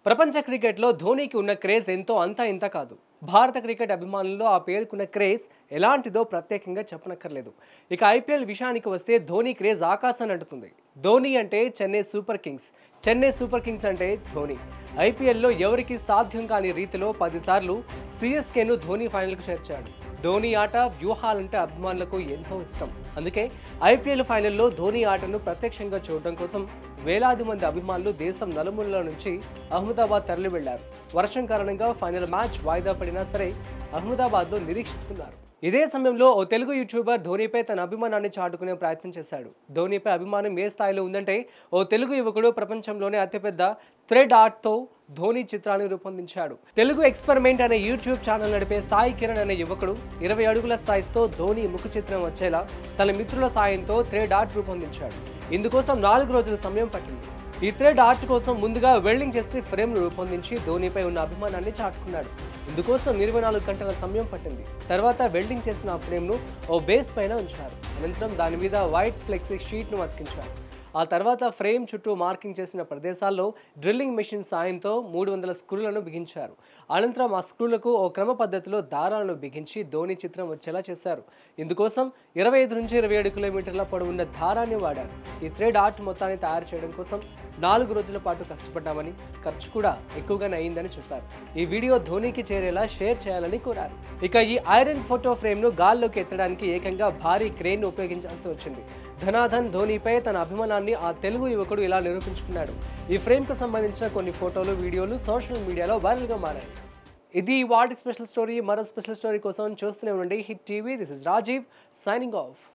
ప్రపంచ క్రికెట్లో ధోనీకి ఉన్న క్రేజ్ ఎంతో అంతా ఇంత కాదు భారత క్రికెట్ అభిమానుల్లో ఆ పేరుకున్న క్రేజ్ ఎలాంటిదో ప్రత్యేకంగా చెప్పనక్కర్లేదు ఇక ఐపీఎల్ విషయానికి వస్తే ధోని క్రేజ్ ఆకాశాన్ని అంటుతుంది ధోని అంటే Chennai Super Kings Chennai Super Kings అంటే ధోని ఐపీఎల్లో ఎవరికి సాధ్యం కాని రీతిలో పదిసార్లు సిఎస్కేను ధోని ఫైనల్కు చేర్చాడు ధోని ఆట వ్యూహాలంటే అభిమానులకు ఎంతో ఇష్టం అందుకే ఐపీఎల్ ఫైనల్లో ధోని ఆటను ప్రత్యక్షంగా చూడడం కోసం వేలాది మంది అభిమానులు దేశం నలుమూలల నుంచి అహ్మదాబాద్ తరలి వెళ్లారు వర్షం కారణంగా ఫైనల్ మ్యాచ్ వాయిదా పడినా సరే అహ్మదాబాద్లో నిరీక్షిస్తున్నారు ఇదే సమయంలో ఓ తెలుగు యూట్యూబర్ ధోనీపై తన అభిమానాన్ని చాటుకునే ప్రయత్నం చేశాడు ధోనీపై అభిమానం ఏ స్థాయిలో ఉందంటే ఓ తెలుగు యువకుడు ప్రపంచంలోనే అతిపెద్ద థ్రెడ్ ఆర్ట్తో ధోని చిత్రాన్ని రూపొందించాడు తెలుగు ఎక్స్పెరిమెంట్ అనే యూట్యూబ్ ఛానల్ నడిపే సాయి కిరణ్ అనే యువకుడు ఇరవై అడుగుల సైజుతో ధోని ముఖ చిత్రం వచ్చేలా తన మిత్రుల సాయంతో థ్రెడ్ ఆర్ట్ రూపొందించాడు ఇందుకోసం నాలుగు రోజుల సమయం పట్టింది ఈ థ్రెడ్ ఆర్ట్ కోసం ముందుగా వెల్డింగ్ చేసి ఫ్రేమ్ను రూపొందించి ధోనిపై ఉన్న అభిమానాన్ని చాటుకున్నాడు ఇందుకోసం ఇరవై నాలుగు గంటల సమయం పట్టింది తర్వాత వెల్డింగ్ చేసిన ఆ ఫ్రేమ్ను ఓ బేస్ పైన ఉంచారు అనంతరం దాని మీద వైట్ ఫ్లెక్సీ షీట్ను అతికించారు ఆ తర్వాత ఫ్రేమ్ చుట్టూ మార్కింగ్ చేసిన ప్రదేశాల్లో డ్రిల్లింగ్ మెషిన్ సాయంతో మూడు వందల స్క్రూలను బిగించారు అనంతరం ఆ స్క్రూలకు ఓ క్రమ పద్ధతిలో దారాలను బిగించి ధోని చిత్రం వచ్చేలా చేశారు ఇందుకోసం ఇరవై ఐదు నుంచి ఇరవై ఏడు కిలోమీటర్ల పొడవున్న దారాన్ని వాడారు ఈ థ్రెడ్ ఆర్ట్ మొత్తాన్ని తయారు చేయడం కోసం నాలుగు రోజుల పాటు కష్టపడ్డామని ఖర్చు కూడా ఎక్కువగానే అయిందని చెప్పారు ఈ వీడియో ధోనికి చేరేలా షేర్ చేయాలని కోరారు ఇక ఈ ఐరన్ ఫోటో ఫ్రేమ్ను గాల్లోకి ఎత్తడానికి ఏకంగా భారీ క్రేన్ ఉపయోగించాల్సి వచ్చింది ధనాధన్ ధోనీపై తన అభిమానాన్ని ఆ తెలుగు యువకుడు ఇలా నిరూపించుకున్నాడు ఈ ఫ్రేమ్కు సంబంధించిన కొన్ని ఫోటోలు వీడియోలు సోషల్ మీడియాలో వైరల్గా మారాయి ఇది వాటి స్పెషల్ స్టోరీ మరో స్పెషల్ స్టోరీ కోసం చూస్తూనే ఉండండి hit TV this is Rajeev signing of